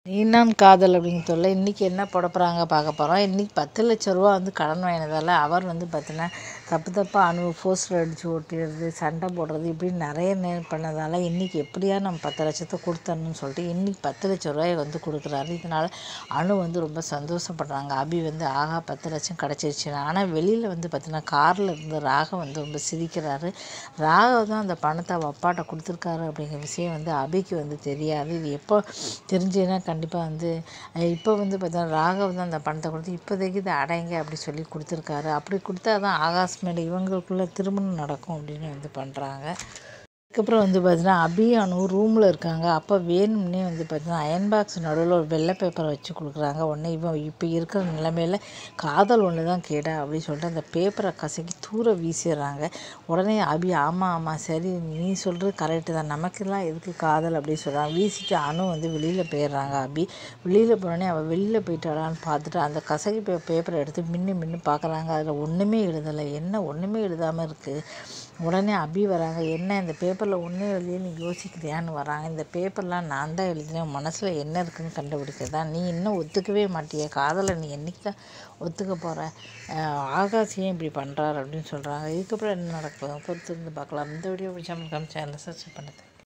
நீனாம் காதல் அப்படின்னு சொல்ல இன்றைக்கி என்ன போட போகிறாங்க பார்க்க போகிறோம் இன்றைக்கி பத்து லட்ச ரூபா வந்து கடன் வாங்கினதால் அவர் வந்து பார்த்தீங்கன்னா தப்பு தப்பாக அணு போஸ்டர் அடித்து ஒட்டிடுறது சண்டை போடுறது இப்படின்னு நிறைய நே பண்ணதால் இன்றைக்கி எப்படியா நம்ம பத்து லட்சத்தை கொடுத்தரணும்னு சொல்லிட்டு இன்றைக்கி பத்து லட்ச ரூபாயை வந்து கொடுக்குறாரு இதனால் அணு வந்து ரொம்ப சந்தோஷப்படுறாங்க அபி வந்து ஆகா பத்து லட்சம் கிடச்சிருச்சு ஆனால் வெளியில் வந்து பார்த்தீங்கன்னா காரில் இருந்த ராக வந்து ரொம்ப சிரிக்கிறாரு ராகவ் தான் அந்த பணத்தை அவ அப்பாட்ட கொடுத்துருக்காரு அப்படிங்கிற விஷயம் வந்து அபிக்கு வந்து தெரியாது இது எப்போ தெரிஞ்சுன்னா கண்டிப்பாக வந்து அஹ் இப்போ வந்து பார்த்தீங்கன்னா ராகவ் தான் அந்த பணத்தை கொடுத்து இப்போதைக்கு இதை அடைங்க அப்படி சொல்லி கொடுத்துருக்காரு அப்படி கொடுத்தா தான் ஆகாஷ் மேலே இவங்களுக்குள்ள திருமணம் நடக்கும் அப்படின்னு வந்து பண்ணுறாங்க அதுக்கப்புறம் வந்து பார்த்தீங்கன்னா அபி அனு ரூமில் இருக்காங்க அப்போ வேணும்னே வந்து பார்த்தீங்கன்னா அயன் பாக்ஸ் நடுவில் ஒரு வெள்ளை பேப்பரை வச்சு கொடுக்குறாங்க உடனே இவன் இப்போ இருக்கிற நிலைமையில் காதல் ஒன்று தான் கேடா அப்படின்னு சொல்லிட்டு அந்த பேப்பரை கசக்கி தூர வீசிடுறாங்க உடனே அபி ஆமாம் ஆமாம் சரி நீ சொல்கிறது கரெக்டு தான் நமக்கெல்லாம் எதுக்கு காதல் அப்படின்னு சொல்கிறாங்க வீசிட்டு அணு வந்து வெளியில் போயிடுறாங்க அபி வெளியில் போனோடனே அவள் வெளியில் போயிட்டாளான்னு பார்த்துட்டு அந்த கசகி பே பேப்பரை எடுத்து மின்னு மின்னு பார்க்குறாங்க அதில் ஒன்றுமே எழுதலை என்ன ஒன்றுமே எழுதாமல் இருக்குது உடனே அபி வராங்க என்ன இந்த பேப்பரில் ஒன்றும் எழுதியே நீ யோசிக்கிறியான்னு வராங்க இந்த பேப்பர்லாம் நான் தான் எழுதினேன் உன் மனசில் என்ன இருக்குன்னு கண்டுபிடிக்கிறதா நீ இன்னும் ஒத்துக்கவே மாட்டிய காதலை நீ என்னைக்கு தான் ஒத்துக்க போகிற ஆகாஷ் ஏன் இப்படி பண்ணுறாரு அப்படின்னு சொல்கிறாங்க இதுக்கப்புறம் என்ன நடக்கும் பொறுத்து இருந்து பார்க்கலாம் இந்த வீடியோ பிடிச்சா சேனலை சப்ஸ்கிரைப் பண்ணுது